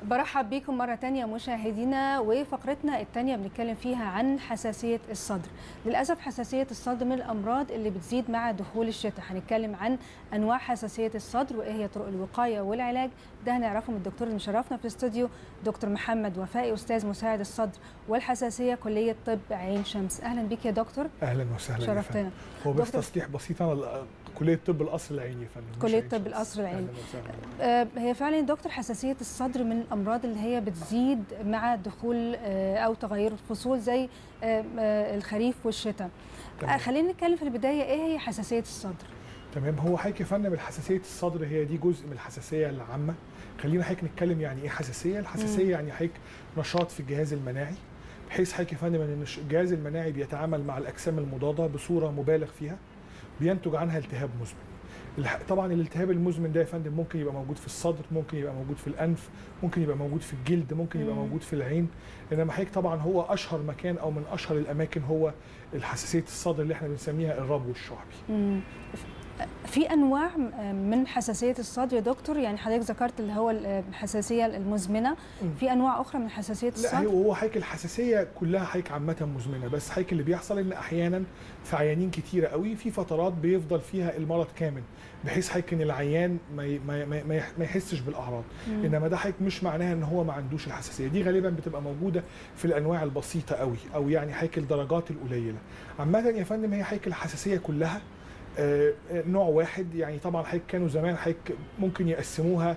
برحب بيكم مرة تانية مشاهدينا وفقرتنا التانية بنتكلم فيها عن حساسية الصدر للأسف حساسية الصدر من الأمراض اللي بتزيد مع دخول الشتاء هنتكلم عن أنواع حساسية الصدر وإيه هي طرق الوقاية والعلاج ده هنعرفه من الدكتور اللي مشرفنا في الاستوديو دكتور محمد وفائي أستاذ مساعد الصدر والحساسية كلية طب عين شمس أهلا بك يا دكتور اهلا وسهلا يا شرفتنا فندم. هو بس دكتور- تصليح بسيط انا كليه طب القصر العيني يا فندم مش كلية عين طب شمس. القصر العيني. اهلا وسهلا آه، هي فعلا يا دكتور حساسية الصدر من الأمراض اللي هي بتزيد مع دخول آه، أو تغير الفصول زي آه، آه، الخريف والشتاء آه، تمام. خلينا نتكلم في البداية إيه هي حساسية الصدر؟ تمام هو حضرتك يا فندم الحساسيه الصدر هي دي جزء من الحساسيه العامه خلينا حضرتك نتكلم يعني ايه حساسيه الحساسيه يعني حضرتك نشاط في الجهاز المناعي بحيث حضرتك يا فندم ان الش- الجهاز المناعي بيتعامل مع الاجسام المضاده بصوره مبالغ فيها بينتج عنها التهاب مزمن الح- طبعا الالتهاب المزمن ده يا فندم ممكن يبقى موجود في الصدر ممكن يبقى موجود في الانف ممكن يبقى موجود في الجلد ممكن يبقى مم. موجود في العين انما حضرتك طبعا هو اشهر مكان او من اشهر الاماكن هو الحساسيه الصدر اللي احنا بنسميها الربو الشعبي مم. في انواع من حساسيه الصدر يا دكتور يعني حضرتك ذكرت اللي هو الحساسيه المزمنه مم. في انواع اخرى من حساسيه لا هي الصدر هو حضرتك الحساسيه كلها حضرتك عامه مزمنه بس حضرتك اللي بيحصل ان احيانا في عيانين كتيره قوي في فترات بيفضل فيها المرض كامل بحيث حضرتك ان العيان ما ي- ما ما- ما يح- ما يحسش بالاعراض مم. انما ده حضرتك مش معناها ان هو ما عندوش الحساسيه دي غالبا بتبقى موجوده في الانواع البسيطه قوي او يعني حضرتك الدرجات القليله عامه يا فندم هي حضرتك الحساسيه كلها آه، آه، نوع واحد يعني طبعا حضرتك كانوا زمان حضرتك ممكن يقسموها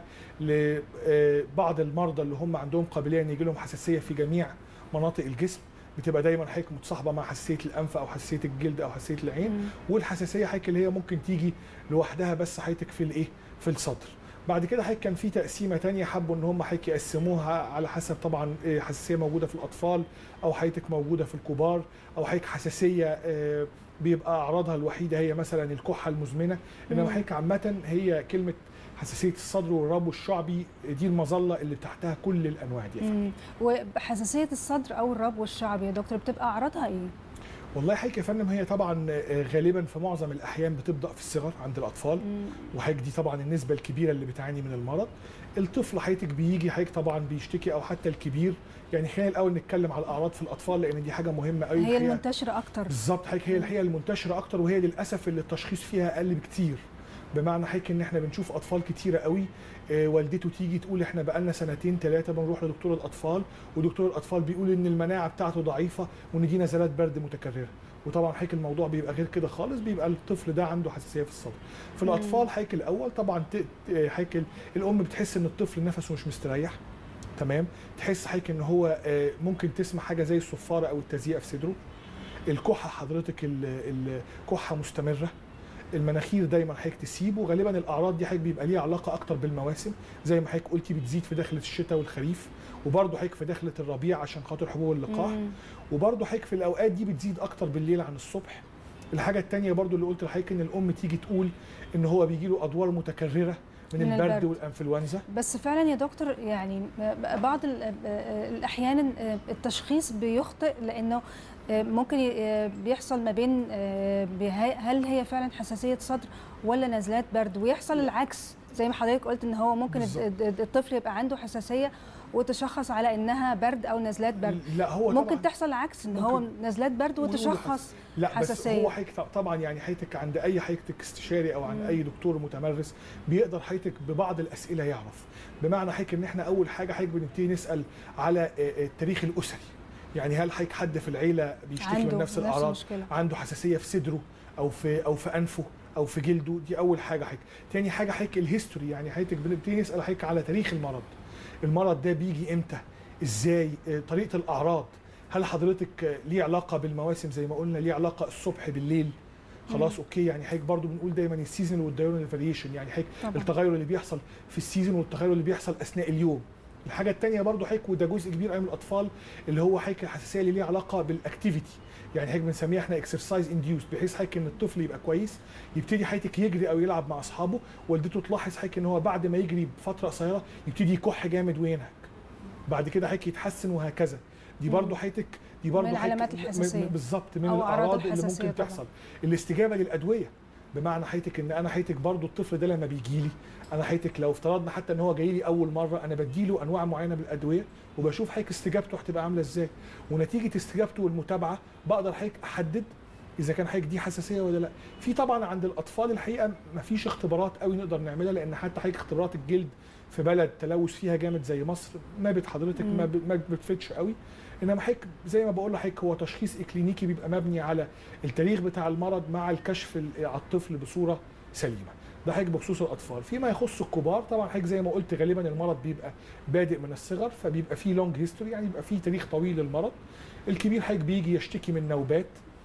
لبعض المرضى اللي هم عندهم قابليه ان يجي لهم حساسيه في جميع مناطق الجسم بتبقى دايما حضرتك متصاحبه مع حساسيه الانف او حساسيه الجلد او حساسيه العين مم. والحساسيه حضرتك اللي هي ممكن تيجي لوحدها بس حضرتك في الايه في الصدر بعد كده حضرتك كان في تقسيمه تانية حبوا ان هم حضرتك يقسموها على حسب طبعا إيه، حساسيه موجوده في الاطفال او حضرتك موجوده في الكبار او حضرتك حساسيه آه، بيبقى اعراضها الوحيده هي مثلا الكحه المزمنه انما مم. حضرتك عامه هي كلمه حساسيه الصدر والربو الشعبي دي المظله اللي تحتها كل الانواع دي يا فندم. مم. وحساسيه الصدر او الربو الشعبي يا دكتور بتبقى اعراضها ايه؟ والله حضرتك يا فندم هي طبعا آه، غالبا في معظم الاحيان بتبدا في الصغر عند الاطفال مم. وحضرتك دي طبعا النسبه الكبيره اللي بتعاني من المرض الطفل حضرتك بيجي حضرتك طبعا بيشتكي او حتى الكبير يعني خلينا الاول نتكلم على الاعراض في الاطفال لان دي حاجه مهمه قوي هي الحقيقة. المنتشره اكتر بالظبط حضرتك هي الحقيقه المنتشره اكتر وهي للاسف اللي التشخيص فيها اقل بكتير بمعنى حضرتك ان احنا بنشوف اطفال كتيره قوي آه، والدته تيجي تقول احنا بقالنا سنتين ثلاثه بنروح لدكتور الاطفال ودكتور الاطفال بيقول ان المناعه بتاعته ضعيفه وان دي نزلات برد متكرره وطبعا حضرتك الموضوع بيبقى غير كده خالص بيبقى الطفل ده عنده حساسيه في الصدر في مم. الاطفال حضرتك الاول طبعا ت- ت- حضرتك الام بتحس ان الطفل نفسه مش مستريح تمام تحس حضرتك ان هو آه، ممكن تسمع حاجه زي الصفاره او التزييق في صدره الكحه حضرتك ال- الكحه مستمره المناخير دايما حضرتك تسيب وغالبا الاعراض دي حضرتك بيبقى ليها علاقه اكتر بالمواسم زي ما حضرتك قلتي بتزيد في دخله الشتاء والخريف وبرضه حضرتك في دخله الربيع عشان خاطر حبوب اللقاح مم. وبرضه حضرتك في الاوقات دي بتزيد اكتر بالليل عن الصبح الحاجه التانية برضه اللي قلت لحضرتك ان الام تيجي تقول ان هو بيجي له ادوار متكرره من, من البرد, البرد. والانفلونزا بس فعلا يا دكتور يعني بعض ال- الاحيان التشخيص بيخطئ لانه ممكن ي- بيحصل ما بين بها- هل هي فعلا حساسيه صدر ولا نزلات برد ويحصل العكس زي ما حضرتك قلت ان هو ممكن بالظبط. الد- الطفل يبقى عنده حساسيه وتشخص على انها برد او نزلات برد لا هو ممكن طبعا تحصل العكس ان هو ممكن نزلات برد ويقول وتشخص لا بس حساسية. هو حضرتك طبعا يعني حضرتك عند اي حضرتك استشاري او عند مم. اي دكتور متمرس بيقدر حضرتك ببعض الاسئله يعرف بمعنى حضرتك ان احنا اول حاجه حضرتك بنبتدي نسال على آه، آه، التاريخ الاسري يعني هل حضرتك حد في العيله بيشتكي عنده من نفس الاعراض مشكله عنده حساسيه في صدره او في او في انفه او في جلده دي اول حاجه حضرتك تاني حاجه حضرتك الهيستوري يعني حضرتك بنبتدي نسال حضرتك على تاريخ المرض المرض ده بيجي امتى ازاي آه، طريقه الاعراض هل حضرتك آه، ليه علاقه بالمواسم زي ما قلنا ليه علاقه الصبح بالليل خلاص اوكي يعني حضرتك برضو بنقول دايما السيزون والدايرونال فاريشن يعني حضرتك طبعا التغير اللي بيحصل في السيزون والتغير اللي بيحصل اثناء اليوم الحاجه الثانيه برضو حضرتك وده جزء كبير قوي من الاطفال اللي هو حضرتك الحساسيه اللي ليها علاقه بالاكتيفيتي يعني حضرتك بنسميها احنا اكسرسايز انديوس بحيث حضرتك ان الطفل يبقى كويس يبتدي حضرتك يجري او يلعب مع اصحابه والدته تلاحظ حضرتك ان هو بعد ما يجري بفتره قصيره يبتدي يكح جامد وينهك بعد كده حضرتك يتحسن وهكذا دي برضو حضرتك دي برضو من حضرتك- علامات م- م- الحساسية. بالظبط من أو أعراض الاعراض اللي الحساسية ممكن طبعاً. تحصل الاستجابه للادويه بمعنى حياتك ان انا حياتك برضو الطفل ده لما بيجي لي انا حياتك لو افترضنا حتى ان هو جاي لي اول مره انا بديله انواع معينه من الادويه وبشوف حضرتك استجابته هتبقى عامله ازاي ونتيجه استجابته والمتابعه بقدر حضرتك احدد اذا كان حضرتك دي حساسيه ولا لا في طبعا عند الاطفال الحقيقه ما فيش اختبارات قوي نقدر نعملها لان حتى حضرتك اختبارات الجلد في بلد تلوث فيها جامد زي مصر ما بت حضرتك ما مم. ب- ما بتفيدش قوي انما حضرتك زي ما بقول لحضرتك هو تشخيص اكلينيكي بيبقى مبني على التاريخ بتاع المرض مع الكشف ال- على الطفل بصوره سليمه ده حضرتك بخصوص الاطفال فيما يخص الكبار طبعا حضرتك زي ما قلت غالبا المرض بيبقى بادئ من الصغر فبيبقى فيه لونج هيستوري يعني بيبقى فيه تاريخ طويل للمرض الكبير حضرتك بيجي يشتكي من نوبات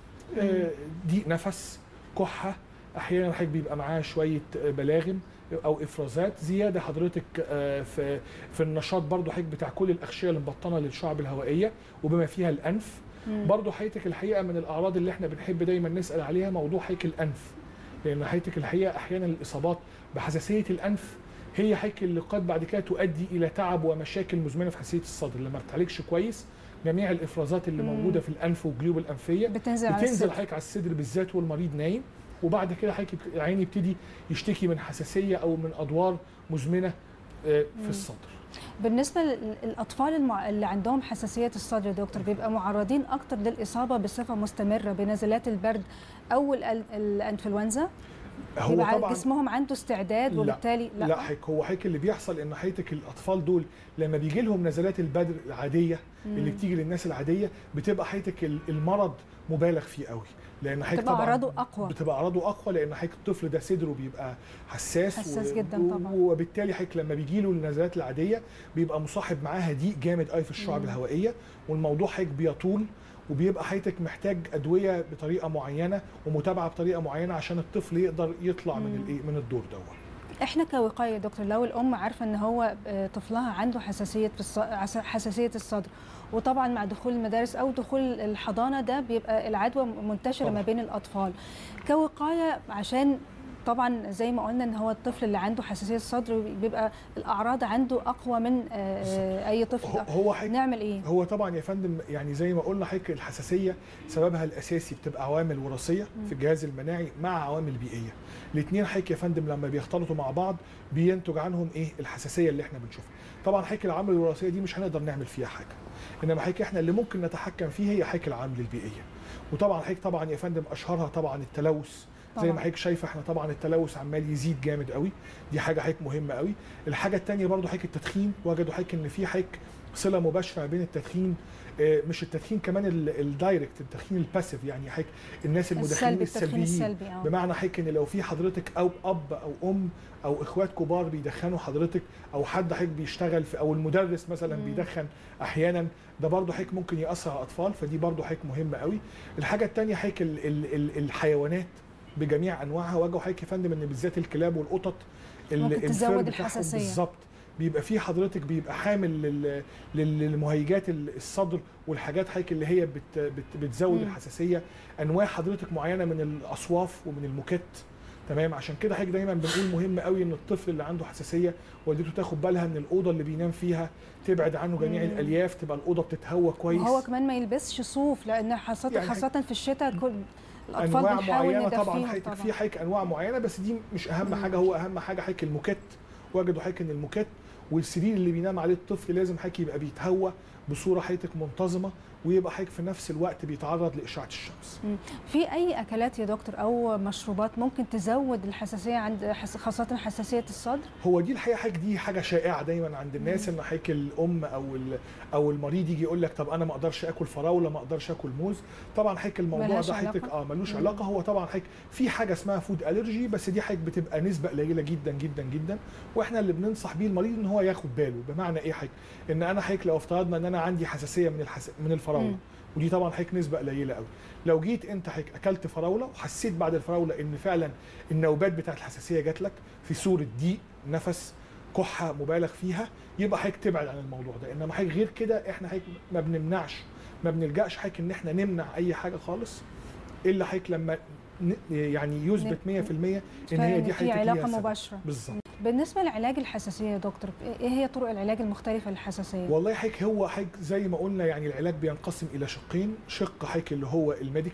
آه، ضيق نفس كحه احيانا حضرتك بيبقى معاه شويه آه، بلاغم او افرازات زياده حضرتك آه، في في النشاط برضو حضرتك بتاع كل الاغشيه المبطنه للشعب الهوائيه وبما فيها الانف مم. برضو حضرتك الحقيقه من الاعراض اللي احنا بنحب دايما نسال عليها موضوع حضرتك الانف لان حضرتك الحقيقه احيانا الاصابات بحساسيه الانف هي حضرتك اللي قد بعد كده تؤدي الى تعب ومشاكل مزمنه في حساسيه الصدر لما بتعالجش كويس جميع الافرازات اللي مم. موجوده في الانف والجيوب الانفيه بتنزل على بتنزل الصدر حضرتك على الصدر بالذات والمريض نايم وبعد كده حضرتك بت- العين يبتدي يشتكي من حساسيه او من ادوار مزمنه آه، مم. في الصدر بالنسبه للاطفال المع... اللي عندهم حساسيه الصدر يا دكتور بيبقى معرضين اكتر للاصابه بصفه مستمره بنزلات البرد او ال- الانفلونزا هو بيبقى طبعا جسمهم عنده استعداد لا. وبالتالي لا, لا حضرتك هو حضرتك اللي بيحصل ان حضرتك الاطفال دول لما بيجي لهم نزلات البدر العاديه مم. اللي بتيجي للناس العاديه بتبقى حضرتك ال- المرض مبالغ فيه قوي لان حضرتك بتبقى طبعا اعراضه اقوى بتبقى اعراضه اقوى لان حضرتك الطفل ده صدره بيبقى حساس حساس جداً طبعاً. وبالتالي حضرتك لما بيجي له النزلات العاديه بيبقى مصاحب معاها ضيق جامد قوي في الشعب مم. الهوائيه والموضوع حضرتك بيطول وبيبقى حضرتك محتاج ادويه بطريقه معينه ومتابعه بطريقه معينه عشان الطفل يقدر يطلع من مم. الايه من الدور دوت احنا كوقايه يا دكتور لو الام عارفه ان هو آه، طفلها عنده حساسيه في الص... عس- حساسيه الصدر وطبعا مع دخول المدارس او دخول الحضانه ده بيبقى العدوى منتشره طبعاً. ما بين الاطفال كوقايه عشان طبعا زي ما قلنا ان هو الطفل اللي عنده حساسيه الصدر بيبقى الاعراض عنده اقوى من آه، آه، اي هو- طفل هو حضرتك نعمل ايه هو طبعا يا فندم يعني زي ما قلنا حضرتك الحساسيه سببها الاساسي بتبقى عوامل وراثيه في الجهاز المناعي مع عوامل بيئيه الاثنين حضرتك يا فندم لما بيختلطوا مع بعض بينتج عنهم ايه الحساسيه اللي احنا بنشوفها طبعا حضرتك العوامل الوراثيه دي مش هنقدر نعمل فيها حاجه انما حضرتك احنا اللي ممكن نتحكم فيه هي حضرتك العوامل البيئيه وطبعا حضرتك طبعا يا فندم اشهرها طبعا التلوث زي طبعاً. ما حضرتك شايفه احنا طبعا التلوث عمال يزيد جامد قوي دي حاجه حضرتك مهمه قوي الحاجه الثانيه برضو حضرتك التدخين وجدوا حضرتك ان في حضرتك صله مباشره ما بين التدخين آه، مش التدخين كمان ال- الدايركت التدخين الباسيف يعني حضرتك الناس المدخنين السلبي التدخين السلبيين السلبي اه بمعنى حضرتك ان لو في حضرتك او اب او ام او اخوات كبار بيدخنوا حضرتك او حد حضرتك بيشتغل في او المدرس مثلا مم. بيدخن احيانا ده برضه حضرتك ممكن ياثر على الاطفال فدي برضه حضرتك مهمه قوي الحاجه الثانيه حضرتك ال- ال- ال- الحيوانات بجميع انواعها وجهوا حضرتك يا فندم ان بالذات الكلاب والقطط ال- ممكن الفر تزود بتاعهم الحساسية. بالظبط بيبقى في حضرتك بيبقى حامل لل- لل- للمهيجات ال- الصدر والحاجات حضرتك اللي هي بت بت بتزود مم. الحساسيه انواع حضرتك معينه من الاصواف ومن الموكات تمام عشان كده حضرتك دايما بنقول مهم قوي ان الطفل اللي عنده حساسيه والدته تاخد بالها ان الاوضه اللي بينام فيها تبعد عنه جميع مم. الالياف تبقى الاوضه بتتهوى كويس وهو كمان ما يلبسش صوف لان خاصه يعني خاصه في الشتاء كل الاطفال انواع بنحاول معينه طبعا ندفيهم حضرتك طبعا في حضرتك انواع معينه بس دي مش اهم مم. حاجه هو اهم حاجه حضرتك الموكات وجدوا حضرتك ان الموكات والسرير اللي بينام عليه الطفل لازم حضرتك يبقى بيتهوى بصوره حضرتك منتظمه ويبقى حضرتك في نفس الوقت بيتعرض لاشعه الشمس في اي اكلات يا دكتور او مشروبات ممكن تزود الحساسيه عند حس- خاصه حساسيه الصدر هو دي الحقيقه حضرتك دي حاجه شائعه دايما عند الناس ان حضرتك الام او ال- او المريض يجي يقول لك طب انا ما اقدرش اكل فراوله ما اقدرش اكل موز طبعا حضرتك الموضوع ملهاش ده حضرتك علاقة؟ اه ملوش مم. علاقه هو طبعا حضرتك في حاجه اسمها فود الرجي بس دي حضرتك بتبقى نسبه قليله جدا جدا جدا واحنا اللي بننصح بيه المريض ان هو ياخد باله بمعنى ايه حضرتك ان انا حضرتك لو افترضنا ان انا عندي حساسيه من الحس... من الفراوله مم. ودي طبعا حضرتك نسبه قليله قوي لو جيت انت حضرتك اكلت فراوله وحسيت بعد الفراوله ان فعلا النوبات بتاعت الحساسيه جات لك في صوره ضيق نفس كحه مبالغ فيها يبقى حضرتك تبعد عن الموضوع ده انما حضرتك غير كده احنا حضرتك ما بنمنعش ما بنلجاش حضرتك ان احنا نمنع اي حاجه خالص الا حضرتك لما ن- يعني يثبت 100% ان هي دي في حضرتك علاقه ليها سبب. مباشره بالظبط بالنسبه لعلاج الحساسيه يا دكتور ايه هي طرق العلاج المختلفه للحساسيه والله حضرتك هو حضرتك زي ما قلنا يعني العلاج بينقسم الى شقين شق حضرتك اللي هو الميديكال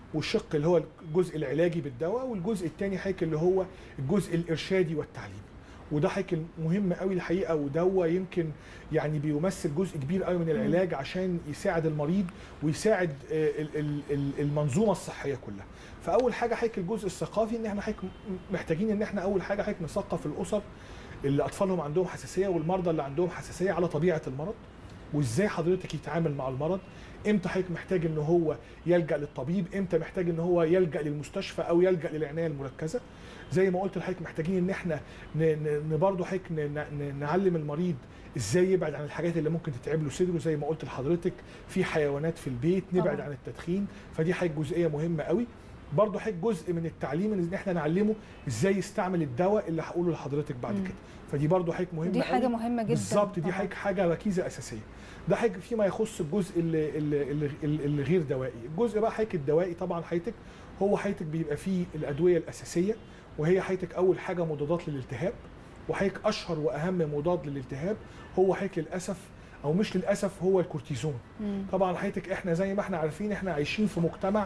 والشق اللي هو الجزء العلاجي بالدواء والجزء الثاني حضرتك اللي هو الجزء الارشادي والتعليمي وده حضرتك مهم قوي الحقيقه ودوا يمكن يعني بيمثل جزء كبير قوي من العلاج عشان يساعد المريض ويساعد آه، ال- ال- ال- المنظومه الصحيه كلها فاول حاجه حضرتك الجزء الثقافي ان احنا حضرتك محتاجين ان احنا اول حاجه حضرتك نثقف الاسر اللي اطفالهم عندهم حساسيه والمرضى اللي عندهم حساسيه على طبيعه المرض وازاي حضرتك يتعامل مع المرض امتى حضرتك محتاج ان هو يلجا للطبيب امتى محتاج ان هو يلجا للمستشفى او يلجا للعنايه المركزه زي ما قلت لحضرتك محتاجين ان احنا ن- ن- ن- برضه حضرتك ن- ن- نعلم المريض ازاي يبعد عن الحاجات اللي ممكن تتعب له صدره زي ما قلت لحضرتك في حيوانات في البيت نبعد طبعاً. عن التدخين فدي حاجه جزئيه مهمه قوي برضه حضرتك جزء من التعليم ان احنا نعلمه ازاي يستعمل الدواء اللي هقوله لحضرتك بعد مم. كده فدي برضه حضرتك مهمه دي حاجه قوي. مهمه جدا بالظبط دي طبعاً. حاجه حاجه ركيزه اساسيه ده حاجه فيما يخص الجزء اللي اللي اللي اللي غير دوائي الجزء بقى حضرتك الدوائي طبعا حضرتك هو حضرتك بيبقى فيه الادويه الاساسيه وهي حضرتك اول حاجه مضادات للالتهاب وحضرتك اشهر واهم مضاد للالتهاب هو حضرتك للاسف او مش للاسف هو الكورتيزون مم. طبعا حضرتك احنا زي ما احنا عارفين احنا عايشين في مجتمع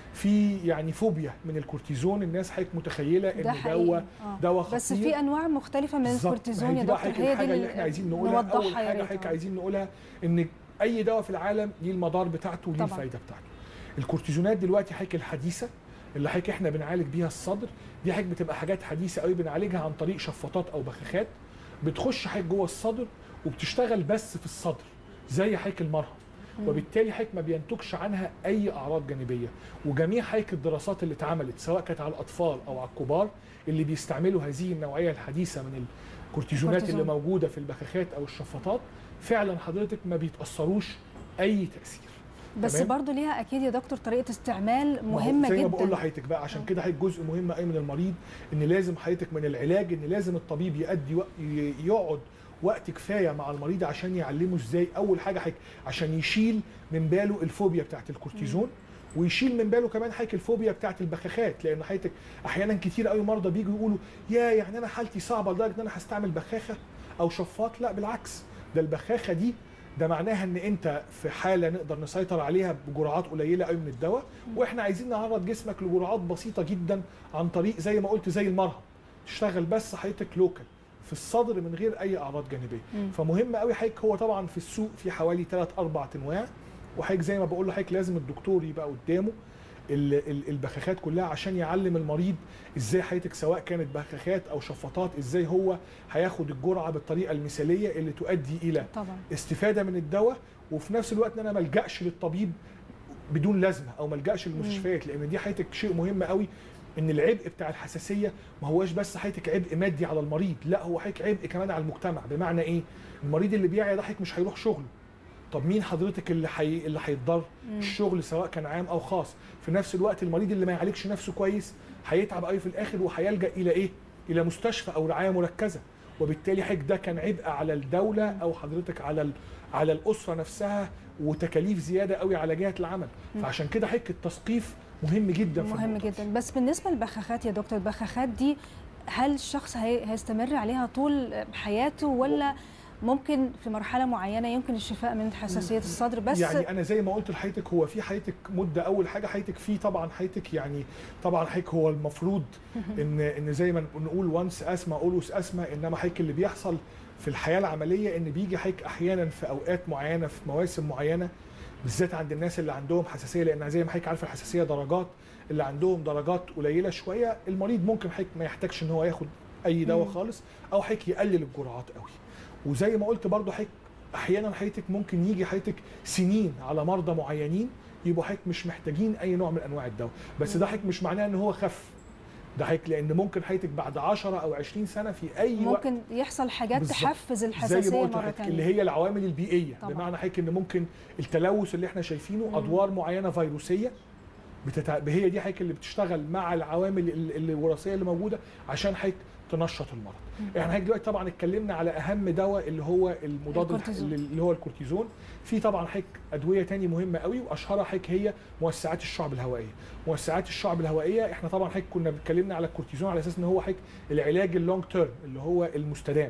في يعني فوبيا من الكورتيزون الناس حضرتك متخيله ده ان حقيقي دواء آه. دواء خطير بس في انواع مختلفه من بالظبط. الكورتيزون ما يا هي دي بقى دكتور حضرتك الحاجه اللي احنا عايزين نقولها اول نوضحها يا حاجه ريت. حضرتك آه. عايزين نقولها ان اي دواء في العالم ليه المضار بتاعته وليه طبعاً. الفايده بتاعته الكورتيزونات دلوقتي حضرتك الحديثه اللي حضرتك احنا بنعالج بيها الصدر دي حضرتك بتبقى حاجات حديثه قوي بنعالجها عن طريق شفاطات او بخاخات بتخش حضرتك جوه الصدر وبتشتغل بس في الصدر زي حضرتك المرهم مم. وبالتالي حضرتك ما بينتجش عنها اي اعراض جانبيه وجميع حضرتك الدراسات اللي اتعملت سواء كانت على الاطفال او على الكبار اللي بيستعملوا هذه النوعيه الحديثه من الكورتيزونات اللي كورتيزون. موجوده في البخاخات او الشفاطات فعلا حضرتك ما بيتاثروش اي تاثير بس تمام؟ برضو ليها اكيد يا دكتور طريقه استعمال ما هو مهمه زي جدا ما بقول لحضرتك بقى عشان آه. كده حضرتك جزء مهم قوي من المريض ان لازم حضرتك من العلاج ان لازم الطبيب يأدي وق- ي- يقعد وقت كفايه مع المريض عشان يعلمه ازاي اول حاجه حضرتك عشان يشيل من باله الفوبيا بتاعت الكورتيزون ويشيل من باله كمان حضرتك الفوبيا بتاعت البخاخات لان حضرتك احيانا كتير قوي مرضى بيجوا يقولوا يا يعني انا حالتي صعبه لدرجه ان انا هستعمل بخاخه او شفاط لا بالعكس ده البخاخه دي ده معناها ان انت في حاله نقدر نسيطر عليها بجرعات قليله قوي من الدواء واحنا عايزين نعرض جسمك لجرعات بسيطه جدا عن طريق زي ما قلت زي المرهم تشتغل بس حضرتك لوكال في الصدر من غير اي اعراض جانبيه مم. فمهم قوي حضرتك هو طبعا في السوق في حوالي 3 4 انواع وحضرتك زي ما بقول لحضرتك لازم الدكتور يبقى قدامه ال- ال- البخاخات كلها عشان يعلم المريض ازاي حضرتك سواء كانت بخاخات او شفاطات ازاي هو هياخد الجرعه بالطريقه المثاليه اللي تؤدي الى طبعا استفاده من الدواء وفي نفس الوقت ان انا ما الجاش للطبيب بدون لازمه او ما الجاش للمستشفيات لان دي حضرتك شيء مهم قوي ان العبء بتاع الحساسيه ما هوش بس حضرتك عبء مادي على المريض لا هو حضرتك عبء كمان على المجتمع بمعنى ايه المريض اللي بيعيا ده حضرتك مش هيروح شغله طب مين حضرتك اللي حي... اللي هيتضر مم. الشغل سواء كان عام او خاص في نفس الوقت المريض اللي ما يعالجش نفسه كويس هيتعب قوي في الاخر وهيلجا الى ايه الى مستشفى او رعايه مركزه وبالتالي حضرتك ده كان عبء على الدوله او حضرتك على ال... على الاسره نفسها وتكاليف زياده قوي على جهه العمل مم. فعشان كده حضرتك التثقيف مهم جدا في مهم النقطة دي. جدا بس بالنسبه للبخاخات يا دكتور البخاخات دي هل الشخص هي- هيستمر عليها طول حياته ولا ممكن في مرحله معينه يمكن الشفاء من حساسيه الصدر بس يعني انا زي ما قلت لحضرتك هو في حضرتك مده اول حاجه حضرتك في طبعا حضرتك يعني طبعا حضرتك هو المفروض ان ان زي ما نقول وانس اسما اولوس اسما انما حضرتك اللي بيحصل في الحياه العمليه ان بيجي حضرتك احيانا في اوقات معينه في مواسم معينه بالذات عند الناس اللي عندهم حساسيه لان زي ما حضرتك عارفه الحساسيه درجات اللي عندهم درجات قليله شويه المريض ممكن حضرتك ما يحتاجش ان هو ياخد اي دواء مم. خالص او حضرتك يقلل الجرعات قوي وزي ما قلت برضو حضرتك احيانا حضرتك ممكن يجي حضرتك سنين على مرضى معينين يبقوا حضرتك مش محتاجين اي نوع من انواع الدواء بس ده حضرتك مش معناه ان هو خف ده حضرتك لان ممكن حضرتك بعد 10 او 20 سنه في اي وقت ممكن يحصل حاجات بالظبط. تحفز زي ما الحساسيه قلت مره لحضرتك ثانيه اللي هي العوامل البيئيه طبعاً. بمعنى حضرتك ان ممكن التلوث اللي احنا شايفينه مم. ادوار معينه فيروسيه بتتع... هي دي حضرتك اللي بتشتغل مع العوامل ال- الوراثيه اللي موجوده عشان حضرتك تنشط المرض مم. احنا حضرتك دلوقتي طبعا اتكلمنا على اهم دواء اللي هو المضاد الح- الكورتيزون. اللي هو الكورتيزون في طبعا حضرتك ادويه تاني مهمه قوي واشهرها حضرتك هي موسعات الشعب الهوائيه موسعات الشعب الهوائيه احنا طبعا حضرتك كنا اتكلمنا على الكورتيزون على اساس ان هو حضرتك العلاج اللونج تيرم اللي هو المستدام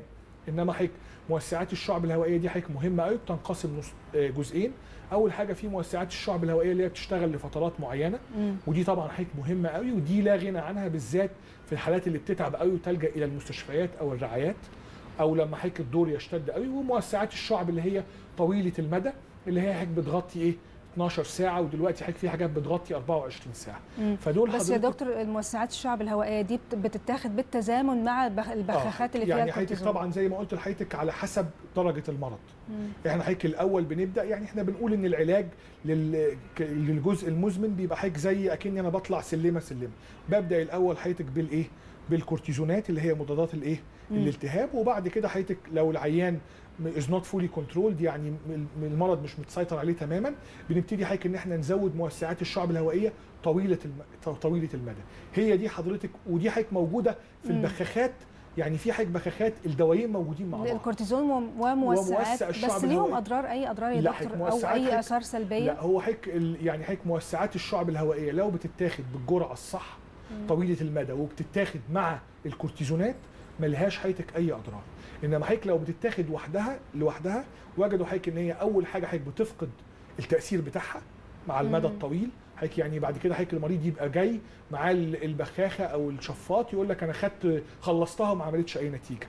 انما حضرتك موسعات الشعب الهوائيه دي حضرتك مهمه قوي بتنقسم نص آه، جزئين اول حاجه في موسعات الشعب الهوائيه اللي هي بتشتغل لفترات معينه مم. ودي طبعا حضرتك مهمه قوي ودي لا غنى عنها بالذات في الحالات اللي بتتعب قوي وتلجا الى المستشفيات او الرعايات او لما حضرتك الدور يشتد قوي وموسعات الشعب اللي هي طويله المدى اللي هي حضرتك بتغطي ايه 12 ساعه ودلوقتي حضرتك في حاجات بتغطي 24 ساعه مم. فدول بس يا حضرتك- دكتور الموسعات الشعب الهوائيه دي بت- بتتاخد بالتزامن مع البخ- البخاخات اللي فيها يعني حضرتك الكورتيزون طبعا زي ما قلت لحضرتك على حسب درجه المرض مم. احنا حضرتك الاول بنبدا يعني احنا بنقول ان العلاج لل- ك- للجزء المزمن بيبقى حضرتك زي اكني انا بطلع سلمه سلمه ببدا الاول حضرتك بالايه بالكورتيزونات اللي هي مضادات الايه مم. الالتهاب وبعد كده حضرتك لو العيان از نوت فولي كنترولد يعني م- م- المرض مش متسيطر عليه تماما بنبتدي حضرتك ان احنا نزود موسعات الشعب الهوائيه طويله الم... طويله المدى هي دي حضرتك ودي حضرتك موجوده في مم. البخاخات يعني في حضرتك بخاخات الدوايين موجودين مع بعض الكورتيزون وم- وموسعات وموسع الشعب بس ليهم الهوائي. اضرار اي اضرار يا لا، دكتور حضرتك او موسعات اي حضرتك- اثار سلبيه لا هو حضرتك ال- يعني حضرتك موسعات الشعب الهوائيه لو بتتاخد بالجرعه الصح مم. طويله المدى وبتتاخد مع الكورتيزونات ملهاش حضرتك اي اضرار انما حضرتك لو بتتاخد وحدها لوحدها وجدوا حضرتك ان هي اول حاجه حضرتك بتفقد التاثير بتاعها مع المدى مم. الطويل الطويل حضرتك يعني بعد كده حضرتك المريض يبقى جاي معاه ال- البخاخه او الشفاط يقول لك انا خدت خلصتها وما عملتش اي نتيجه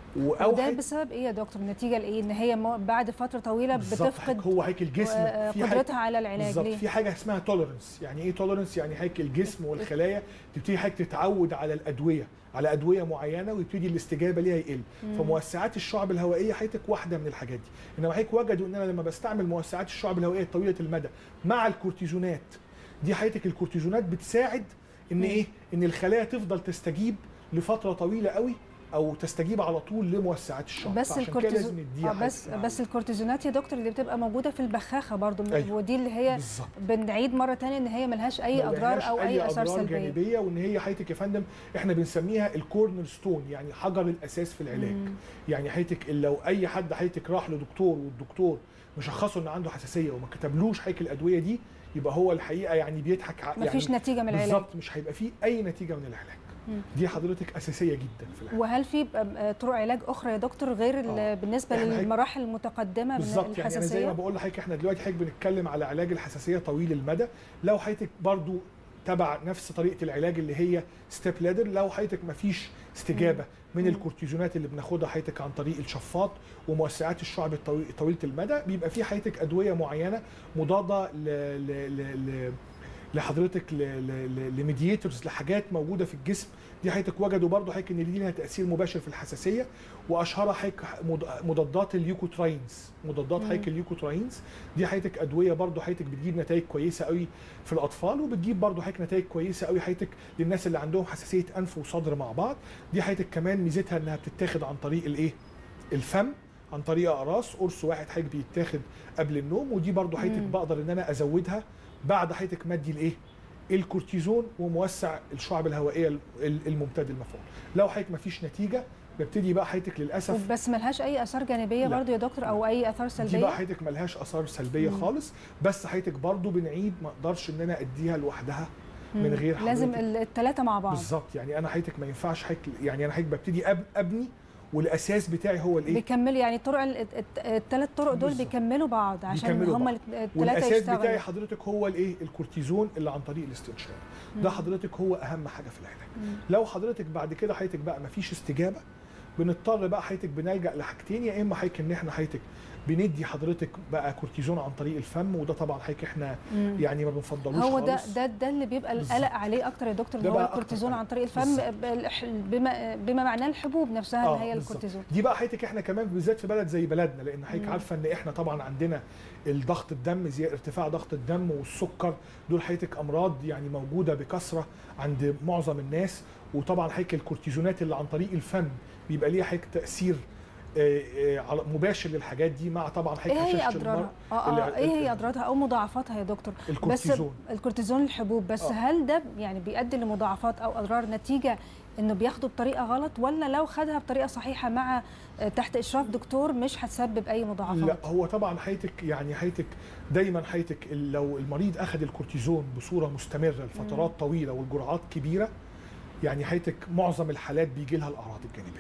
او وده حضرتك- بسبب ايه يا دكتور النتيجه لايه ان هي مو- بعد فتره طويله بالظبط بتفقد حضرتك هو حضرتك الجسم آه، في حاجة- قدرتها على العلاج بالظبط ليه في حاجه اسمها توليرنس يعني ايه توليرنس يعني حضرتك الجسم والخلايا تبتدي حضرتك تتعود على الادويه على ادويه معينه ويبتدي الاستجابه ليها يقل مم. فموسعات الشعب الهوائيه حضرتك واحده من الحاجات دي انما حضرتك وجدوا ان انا لما بستعمل موسعات الشعب الهوائيه طويله المدى مع الكورتيزونات دي حضرتك الكورتيزونات بتساعد ان مم. ايه ان الخلايا تفضل تستجيب لفتره طويله قوي او تستجيب على طول لموسعات الشعب بس فعشان كده لازم الكورتيزون نديها آه بس حضرتك. بس الكورتيزونات يا دكتور اللي بتبقى موجوده في البخاخه برضو أيوة. ودي اللي هي بالظبط بنعيد مره تانية ان هي ملهاش اي ما اضرار لهاش او اي اثار أضرار سلبيه جانبيه وان هي حياتك يا فندم احنا بنسميها الكورنر ستون يعني حجر الاساس في العلاج مم. يعني حياتك لو اي حد حياتك راح لدكتور والدكتور مشخصه ان عنده حساسيه وما كتبلوش حياتك الادويه دي يبقى هو الحقيقه يعني بيضحك ع- مفيش يعني نتيجه من العلاج بالظبط مش هيبقى فيه اي نتيجه من العلاج مم. دي حضرتك اساسيه جدا في العلاج وهل في آه، طرق علاج اخرى يا دكتور غير ال- آه. بالنسبه إحنا هيك- للمراحل المتقدمه من بالظبط يعني انا زي ما الحساسيه بقول لحضرتك احنا دلوقتي حضرتك بنتكلم على علاج الحساسيه طويل المدى لو حضرتك برضو تبع نفس طريقه العلاج اللي هي ستيب لادر لو حضرتك مفيش استجابه من مم. الكورتيزونات اللي بناخدها حضرتك عن طريق الشفاط وموسعات الشعب الطوي- طويله المدى بيبقى في حضرتك ادويه معينه مضاده ل ل ل ل لحضرتك لميدياتورز لحاجات موجوده في الجسم دي حضرتك وجدوا برضو حضرتك ان دي لها تاثير مباشر في الحساسيه واشهرها حضرتك مض- مضادات اليوكوتراينز مضادات مم. حضرتك اليوكوتراينز دي حضرتك ادويه برضو حضرتك بتجيب نتائج كويسه قوي في الاطفال وبتجيب برضو حضرتك نتائج كويسه قوي حضرتك للناس اللي عندهم حساسيه انف وصدر مع بعض دي حضرتك كمان ميزتها انها بتتاخد عن طريق الايه الفم عن طريق اقراص قرص واحد حضرتك بيتاخد قبل النوم ودي برضو حضرتك مم. بقدر ان انا ازودها بعد حضرتك ما ادي الايه الكورتيزون وموسع الشعب الهوائيه ال- الممتد المفعول لو حضرتك ما فيش نتيجه ببتدي بقى حضرتك للاسف بس ملهاش اي اثار جانبيه لا. برضو يا دكتور او اي اثار دي سلبيه بقى حضرتك ملهاش اثار سلبيه مم. خالص بس حضرتك برضو بنعيد ما اقدرش ان انا اديها لوحدها من مم. غير لازم حضرتك. الثلاثه مع بعض بالظبط يعني انا حضرتك ما ينفعش حضرتك يعني انا حضرتك ببتدي أب ابني والاساس بتاعي هو الايه بيكملوا يعني طرق الثلاث طرق دول بالظبط. بيكملوا بعض عشان بيكملوا هم بعض. الثلاثه والاساس بتاعي يشتغلوا حضرتك هو الايه الكورتيزون اللي عن طريق الاستنشاق ده مم. حضرتك هو اهم حاجه في العلاج مم. لو حضرتك بعد كده حضرتك بقى مفيش استجابه بنضطر بقى حضرتك بنلجا لحاجتين يا اما حضرتك ان احنا حضرتك بندي حضرتك بقى كورتيزون عن طريق الفم وده طبعا حضرتك احنا مم. يعني ما بنفضلوش هو ده خالص ده ده اللي بيبقى بالظبط. القلق عليه اكتر يا دكتور ده اللي هو بقى أكتر الكورتيزون قلق. عن طريق الفم بالظبط. بالح- بما بما معناه الحبوب نفسها اللي هي بالظبط. الكورتيزون دي بقى حضرتك احنا كمان بالذات في بلد زي بلدنا لان حضرتك مم. عارفه ان احنا طبعا عندنا الضغط الدم زي ارتفاع ضغط الدم والسكر دول حضرتك امراض يعني موجوده بكثره عند معظم الناس وطبعا حضرتك الكورتيزونات اللي عن طريق الفم بيبقى ليها حضرتك تاثير آه، آه، على- مباشر للحاجات دي مع طبعا حضرتك ايه هي هشاشة اضرارها؟ المرء اه اللي- اه ايه هي اضرارها او مضاعفاتها يا دكتور؟ الكورتيزون بس الكورتيزون الحبوب بس آه. هل ده يعني بيؤدي لمضاعفات او اضرار نتيجه انه بياخده بطريقه غلط ولا لو خدها بطريقه صحيحه مع آه، تحت اشراف دكتور مش هتسبب اي مضاعفات؟ لا هو طبعا حياتك يعني حياتك دايما حياتك لو المريض اخذ الكورتيزون بصوره مستمره لفترات طويله والجرعات كبيره يعني حياتك معظم الحالات بيجي لها الاعراض الجانبيه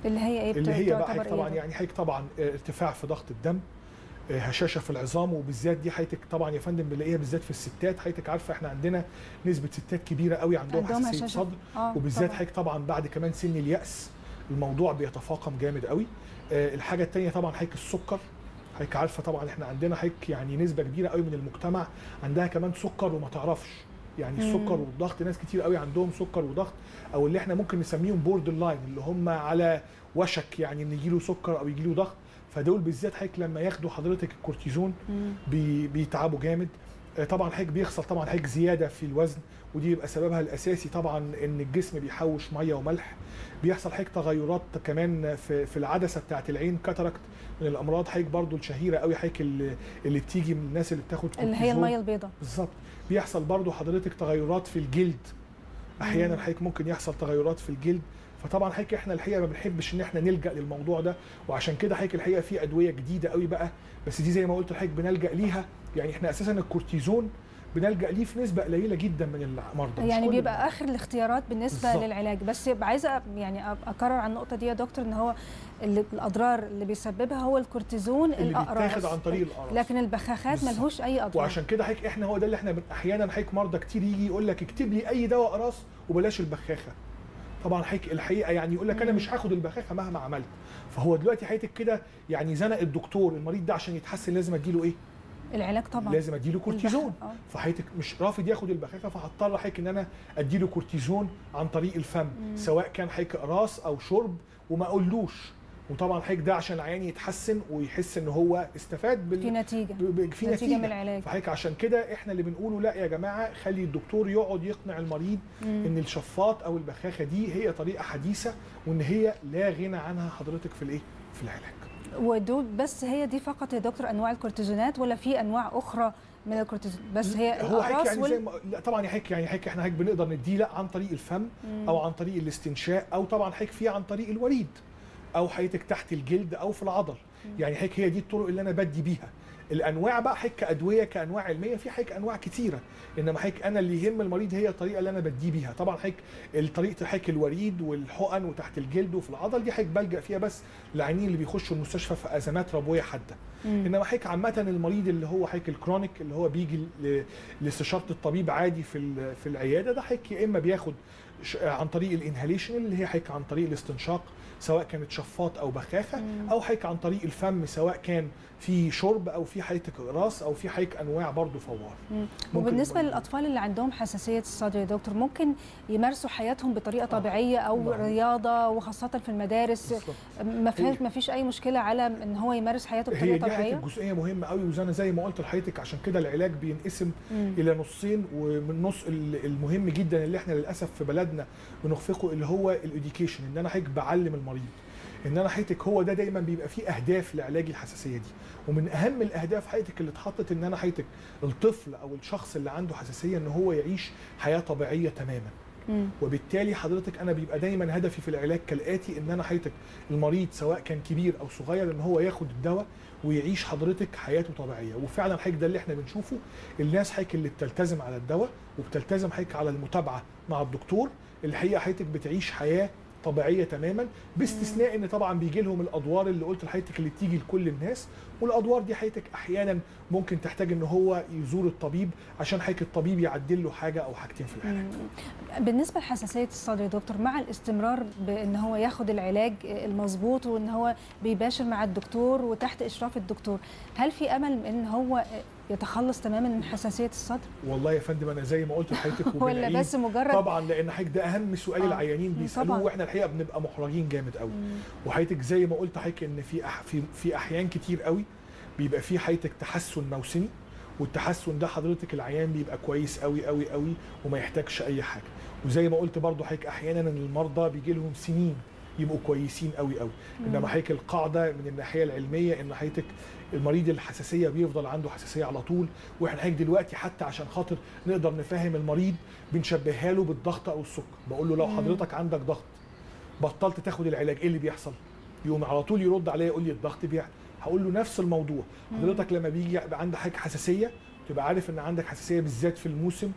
اللي هي ايه اللي هي بقى تعتبر حضرتك طبعا إيه؟ يعني حضرتك طبعا ارتفاع في ضغط الدم آه، هشاشه في العظام وبالذات دي حضرتك طبعا يا فندم بنلاقيها بالذات في الستات حضرتك عارفه احنا عندنا نسبه ستات كبيره قوي عندهم, عندهم حساسيه هشاشة. صدر آه، وبالذات طبعاً. حضرتك طبعا بعد كمان سن اليأس الموضوع بيتفاقم جامد قوي آه، الحاجه الثانيه طبعا حضرتك السكر حضرتك عارفه طبعا احنا عندنا حضرتك يعني نسبه كبيره قوي من المجتمع عندها كمان سكر وما تعرفش يعني مم. السكر والضغط ناس كتير قوي عندهم سكر وضغط او اللي احنا ممكن نسميهم بوردر لاين اللي هم على وشك يعني ان يجيله سكر او يجيله ضغط فدول بالذات حضرتك لما ياخدوا حضرتك الكورتيزون مم. بي بيتعبوا جامد آه، طبعا حضرتك بيحصل طبعا حضرتك زياده في الوزن ودي يبقى سببها الاساسي طبعا ان الجسم بيحوش ميه وملح بيحصل حضرتك تغيرات كمان في في العدسه بتاعت العين كاتاراكت من الامراض حضرتك برضو الشهيره قوي حضرتك اللي, اللي بتيجي من الناس اللي بتاخد اللي هي كورتيزون. الميه البيضاء بالظبط بيحصل برضو حضرتك تغيرات في الجلد احيانا مم. حضرتك ممكن يحصل تغيرات في الجلد فطبعا حضرتك احنا الحقيقه ما بنحبش ان احنا نلجا للموضوع ده وعشان كده حضرتك الحقيقه في ادويه جديده قوي بقى بس دي زي ما قلت لحضرتك بنلجا ليها يعني احنا اساسا الكورتيزون بنلجا ليه في نسبه قليله جدا من المرضى مش يعني كل بيبقى اخر الاختيارات بالنسبه بالظبط. للعلاج بس يبقى عايزه أ- يعني أ- اكرر عن النقطه دي يا دكتور ان هو اللي الاضرار اللي بيسببها هو الكورتيزون اللي الاقراص بيتاخد عن طريق القرص لكن البخاخات بالظبط. ملهوش اي اضرار وعشان كده حضرتك احنا هو ده اللي احنا بن- احيانا حضرتك مرضى كتير يجي يقول لك اكتب لي اي دواء قراص وبلاش البخاخه طبعا حضرتك الحقيقه يعني يقول لك انا مم. مش هاخد البخاخه مهما عملت فهو دلوقتي حضرتك كده يعني زنق الدكتور المريض ده عشان يتحسن لازم اديله ايه العلاج طبعا لازم اديله كورتيزون البخ- آه. فحضرتك مش رافض ياخد البخاخه فهضطر حضرتك ان انا اديله كورتيزون عن طريق الفم مم. سواء كان حضرتك قراص او شرب وما اقولوش وطبعا حضرتك ده عشان العيان يتحسن ويحس ان هو استفاد بال... في نتيجه ب- ب- في نتيجه نتيجه من العلاج فحضرتك عشان كده احنا اللي بنقوله لا يا جماعه خلي الدكتور يقعد يقنع المريض مم. ان الشفاط او البخاخه دي هي طريقه حديثه وان هي لا غنى عنها حضرتك في الايه في العلاج ودول بس هي دي فقط يا دكتور انواع الكورتيزونات ولا في انواع اخرى من الكورتيزون بس هي هو حضرتك الاقراص يعني زي وال... ما لا طبعا يا حضرتك يعني حضرتك احنا حضرتك بنقدر نديه لا عن طريق الفم مم. او عن طريق الاستنشاق او طبعا حضرتك في عن طريق الوريد او حضرتك تحت الجلد او في العضل يعني حضرتك هي دي الطرق اللي انا بدي بيها الانواع بقى حضرتك كادويه كانواع علميه في حضرتك انواع كتيره انما حضرتك انا اللي يهم المريض هي الطريقه اللي انا بديه بيها طبعا حضرتك الطريقه حضرتك الوريد والحقن وتحت الجلد وفي العضل دي حضرتك بلجا فيها بس للعيانين اللي بيخشوا المستشفى في ازمات ربويه حاده مم. انما حضرتك عامه المريض اللي هو حضرتك الكرونيك اللي هو بيجي ل- لاستشاره الطبيب عادي في ال- في العياده ده حضرتك يا اما بياخد ش- عن طريق الانهاليشن اللي هي حضرتك عن طريق الاستنشاق سواء كانت شفاط او بخاخه مم. او حضرتك عن طريق الفم سواء كان في شرب او في حضرتك اقراص او في حضرتك انواع برضو فوار مم. ممكن وبالنسبه يبقى- للاطفال اللي عندهم حساسيه الصدر يا دكتور ممكن يمارسوا حياتهم بطريقه طبيعيه او نعم. رياضه وخاصه في المدارس بالظبط. ما فيش ما فيش اي مشكله على ان هو يمارس حياته هي بطريقه دي حضرتك طبيعيه الجزئيه مهمه قوي وزي زي ما قلت لحضرتك عشان كده العلاج بينقسم مم. الى نصين ومن النص ال- المهم جدا اللي احنا للاسف في بلدنا بنخفقه اللي هو الاديوكيشن ان انا حضرتك بعلم المريض ان انا حضرتك هو ده دايما بيبقى فيه اهداف لعلاج الحساسيه دي ومن اهم الاهداف حضرتك اللي اتحطت ان انا حضرتك الطفل او الشخص اللي عنده حساسيه ان هو يعيش حياه طبيعيه تماما مم. وبالتالي حضرتك انا بيبقى دايما هدفي في العلاج كالاتي ان انا حضرتك المريض سواء كان كبير او صغير ان هو ياخد الدواء ويعيش حضرتك حياته طبيعيه وفعلا حضرتك ده اللي احنا بنشوفه الناس حضرتك اللي بتلتزم على الدواء وبتلتزم حضرتك على المتابعه مع الدكتور الحقيقه حضرتك بتعيش حياه طبيعيه تماما باستثناء ان طبعا بيجي لهم الادوار اللي قلت لحضرتك اللي بتيجي لكل الناس والادوار دي حضرتك احيانا ممكن تحتاج ان هو يزور الطبيب عشان حضرتك الطبيب يعدل له حاجه او حاجتين في العلاج مم. بالنسبه لحساسيه الصدر يا دكتور مع الاستمرار بان هو ياخد العلاج المظبوط وان هو بيباشر مع الدكتور وتحت اشراف الدكتور هل في امل ان هو يتخلص تماما من حساسيه الصدر والله يا فندم انا زي ما قلت لحضرتك ولا وبنعيد بس مجرد طبعا لان حضرتك ده اهم سؤال آه. العيانين مم، بيسالوه طبعاً. واحنا الحقيقه بنبقى محرجين جامد قوي مم. وحضرتك زي ما قلت حضرتك ان في أح في في احيان كتير قوي بيبقى في حضرتك تحسن موسمي والتحسن ده حضرتك العيان بيبقى كويس قوي قوي قوي وما يحتاجش اي حاجه وزي ما قلت برضو حضرتك احيانا ان المرضى بيجي لهم سنين يبقوا كويسين قوي قوي انما حضرتك القاعده من الناحيه العلميه ان حضرتك المريض الحساسيه بيفضل عنده حساسيه على طول واحنا حضرتك دلوقتي حتى عشان خاطر نقدر نفهم المريض بنشبهها له بالضغط او السكر بقول له لو مم. حضرتك عندك ضغط بطلت تاخد العلاج ايه اللي بيحصل يقوم على طول يرد عليا يقول لي الضغط بيعلى هقول له نفس الموضوع حضرتك لما بيجي يبقى عندك حاجه حساسيه تبقى عارف ان عندك حساسيه بالذات في الموسم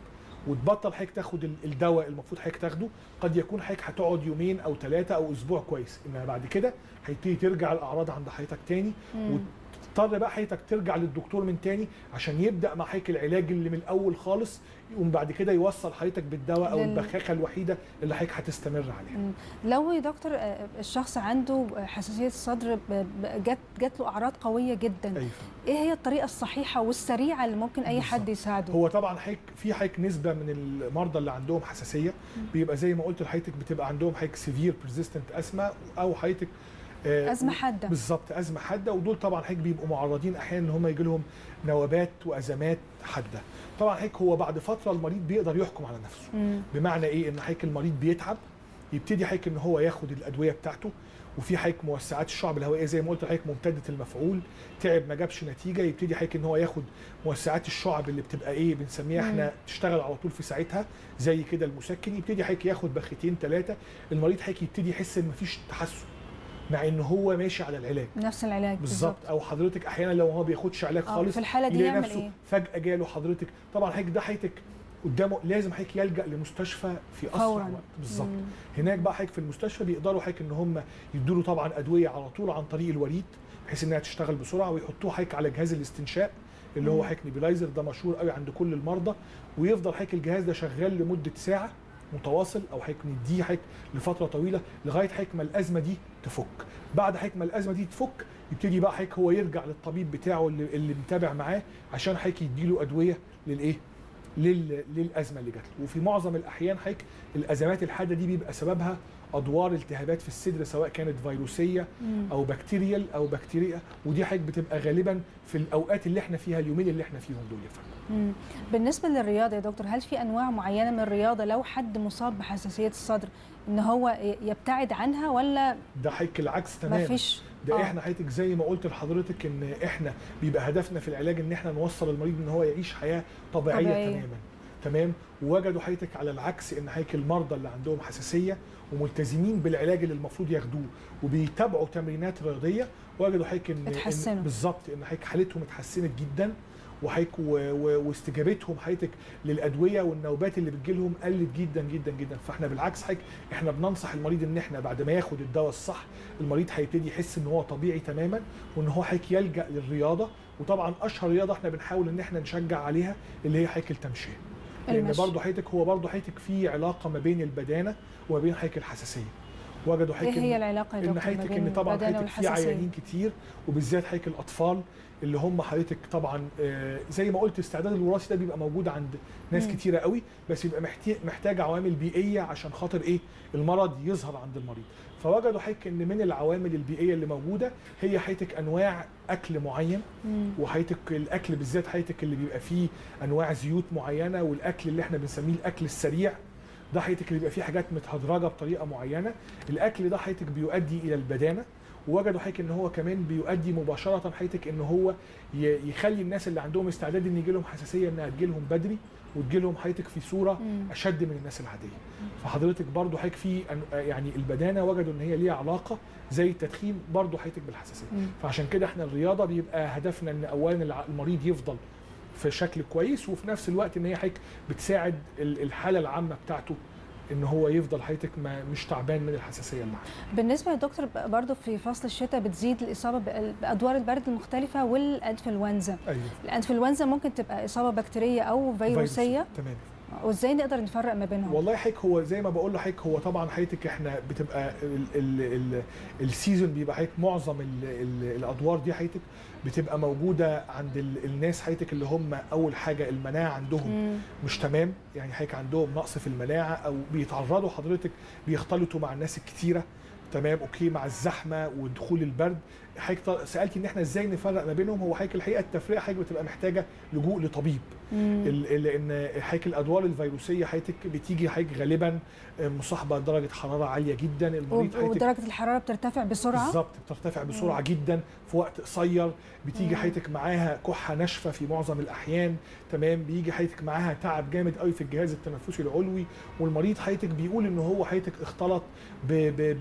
وتبطل حضرتك تاخد ال- الدواء المفروض حضرتك تاخده قد يكون حضرتك هتقعد يومين او ثلاثه او اسبوع كويس انما بعد كده هيبتدي ترجع الاعراض عند حضرتك تاني مم. وتضطر بقى حضرتك ترجع للدكتور من تاني عشان يبدا مع حضرتك العلاج اللي من الاول خالص يقوم بعد كده يوصل حضرتك بالدواء او لل- البخاخه الوحيده اللي حضرتك هتستمر عليها مم. لو يا دكتور آه، الشخص عنده حساسيه الصدر ب- ب- جات جات له اعراض قويه جدا ايوه ايه هي الطريقه الصحيحه والسريعه اللي ممكن اي حد بالظبط. يساعده هو طبعا حضرتك في حضرتك نسبه من المرضى اللي عندهم حساسيه بيبقى زي ما قلت لحضرتك بتبقى عندهم حضرتك سيفير بيرزيستنت ازمه او حضرتك آه، ازمه حاده بالظبط ازمه حاده ودول طبعا حضرتك بيبقوا معرضين احيانا ان هم يجي لهم نوبات وازمات حاده طبعا حضرتك هو بعد فتره المريض بيقدر يحكم على نفسه مم. بمعنى ايه ان حضرتك المريض بيتعب يبتدي حضرتك ان هو ياخد الادويه بتاعته وفي حضرتك موسعات الشعب الهوائيه زي ما قلت لحضرتك ممتده المفعول تعب ما جابش نتيجه يبتدي حضرتك ان هو ياخد موسعات الشعب اللي بتبقى ايه بنسميها مم. احنا تشتغل على طول في ساعتها زي كده المسكن يبتدي حضرتك ياخد بختين ثلاثه المريض حضرتك يبتدي يحس ان مفيش تحسن مع ان هو ماشي على العلاج نفس العلاج بالظبط او حضرتك احيانا لو هو بياخدش علاج آه، خالص في الحاله دي يلاقي يعمل نفسه ايه فجاه جاله حضرتك طبعا حضرتك ده حضرتك قدامه لازم حضرتك يلجا لمستشفى في اسرع فوراً. وقت بالظبط مم. هناك بقى حضرتك في المستشفى بيقدروا حضرتك ان هم يدوا له طبعا ادويه على طول عن طريق الوريد بحيث انها تشتغل بسرعه ويحطوه حضرتك على جهاز الاستنشاق اللي هو مم. حضرتك نيبيلايزر ده مشهور قوي عند كل المرضى ويفضل حضرتك الجهاز ده شغال لمده ساعه متواصل او حضرتك نديه حضرتك لفتره طويله لغايه حضرتك ما الازمه دي تفك بعد حضرتك ما الازمه دي تفك يبتدي بقى حضرتك هو يرجع للطبيب بتاعه اللي, اللي متابع معاه عشان حضرتك يديله ادويه للايه لل... للازمه اللي جات له وفي معظم الاحيان حضرتك الازمات الحاده دي بيبقى سببها ادوار التهابات في الصدر سواء كانت فيروسيه مم. او بكتيريال او بكتيريا ودي حضرتك بتبقى غالبا في الاوقات اللي احنا فيها اليومين اللي احنا فيهم دول يا فندم مم. بالنسبه للرياضه يا دكتور هل في انواع معينه من الرياضه لو حد مصاب بحساسيه الصدر ان هو ي- يبتعد عنها ولا ده حضرتك العكس ما تماما فيش ده آه. احنا حضرتك زي ما قلت لحضرتك ان احنا بيبقى هدفنا في العلاج ان احنا نوصل المريض ان هو يعيش حياه طبيعيه, طبيعية. طبيعية. تماما تمام ووجدوا حضرتك على العكس ان حضرتك المرضى اللي عندهم حساسيه وملتزمين بالعلاج اللي المفروض ياخدوه وبيتابعوا تمرينات رياضيه وجدوا حضرتك ان اتحسنوا. إن بالظبط ان حضرتك حالتهم اتحسنت جدا وحضرتك و- و- واستجابتهم حضرتك للادويه والنوبات اللي بتجيلهم قلت جدا جدا جدا فاحنا بالعكس حضرتك احنا بننصح المريض ان احنا بعد ما ياخد الدواء الصح المريض هيبتدي يحس ان هو طبيعي تماما وان هو حضرتك يلجا للرياضه وطبعا اشهر رياضه احنا بنحاول ان احنا نشجع عليها اللي هي حضرتك التمشيه لان المشي. برضه حضرتك هو برضه حضرتك في علاقه ما بين البدانه وما بين حضرتك الحساسيه وجدوا ايه حضرتك هي إن- العلاقه يا ان دكتور ما حضرتك بين ان طبعا البدانة حضرتك في والحساسية؟ عيانين كتير وبالذات حضرتك الاطفال اللي هم حضرتك طبعا آه، زي ما قلت الاستعداد الوراثي ده بيبقى موجود عند ناس مم. كتيره قوي بس بيبقى محتاج محتاج عوامل بيئيه عشان خاطر ايه المرض يظهر عند المريض فوجدوا حضرتك ان من العوامل البيئيه اللي موجوده هي حضرتك انواع اكل معين مم. وحضرتك الاكل بالذات حضرتك اللي بيبقى فيه انواع زيوت معينه والاكل اللي احنا بنسميه الاكل السريع ده حضرتك اللي بيبقى فيه حاجات متهدرجه بطريقه معينه الاكل ده حضرتك بيؤدي الى البدانه ووجدوا حضرتك ان هو كمان بيؤدي مباشره حضرتك ان هو ي- يخلي الناس اللي عندهم استعداد ان يجي لهم حساسيه انها تجي لهم بدري وتجي لهم حضرتك في صوره مم. اشد من الناس العاديه فحضرتك برضو حضرتك في أن- يعني البدانه وجدوا ان هي ليها علاقه زي التدخين برضو حضرتك بالحساسيه مم. فعشان كده احنا الرياضه بيبقى هدفنا ان اولا الع- المريض يفضل في شكل كويس وفي نفس الوقت ان هي حضرتك بتساعد ال- الحاله العامه بتاعته ان هو يفضل حضرتك ما مش تعبان من الحساسيه اللي عنده بالنسبه يا دكتور برضه في فصل الشتاء بتزيد الاصابه بال- بادوار البرد المختلفه والانفلونزا ايوه الانفلونزا ممكن تبقى اصابه بكتيريه او فيروسيه تمام وازاي نقدر نفرق ما بينهم والله حضرتك هو زي ما بقول لحضرتك هو طبعا حضرتك احنا بتبقى ال ال ال السيزون بيبقى حضرتك معظم ال ال الادوار دي حضرتك بتبقى موجوده عند ال الناس حضرتك اللي هم اول حاجه المناعه عندهم مم. مش تمام يعني حضرتك عندهم نقص في المناعه او بيتعرضوا حضرتك بيختلطوا مع الناس الكتيره تمام اوكي مع الزحمه ودخول البرد حضرتك سالتي ان احنا ازاي نفرق ما بينهم هو حضرتك الحقيقه التفرقه حضرتك بتبقى محتاجه لجوء لطبيب مم. ال- ال- لان حضرتك الادوار الفيروسيه حضرتك بتيجي حضرتك غالبا مصاحبه درجه حراره عاليه جدا المريض و- حضرتك ودرجه الحراره بترتفع بسرعه بالظبط بترتفع بسرعه جدا في وقت قصير بتيجي مم. حضرتك معاها كحه ناشفه في معظم الاحيان تمام بيجي حضرتك معاها تعب جامد قوي في الجهاز التنفسي العلوي والمريض حضرتك بيقول ان هو حضرتك اختلط ب ب ب ب مم.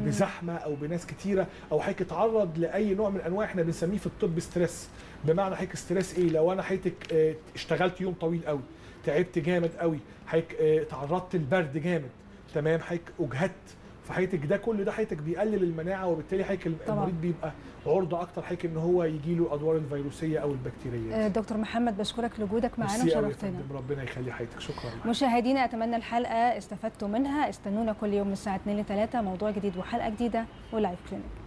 بزحمه او بناس كتيره او حضرتك اتعرض لاي نوع من انواع احنا بنسميه في الطب ستريس بمعنى حضرتك ستريس ايه لو انا حضرتك آه، اشتغلت يوم طويل قوي تعبت جامد قوي حضرتك آه، تعرضت للبرد جامد تمام حضرتك اجهدت فحضرتك ده كل ده حضرتك بيقلل المناعه وبالتالي حضرتك طبعاً. المريض بيبقى عرضه اكتر حضرتك ان هو يجي له ادوار الفيروسيه او البكتيريه آه، دكتور محمد بشكرك لوجودك معانا ميرسي أوي يا وشرفتنا فندم، ربنا يخلي حضرتك شكرا مشاهدينا اتمنى الحلقه استفدتوا منها استنونا كل يوم من الساعه 2 ل 3 موضوع جديد وحلقه جديده ولايف كلينيك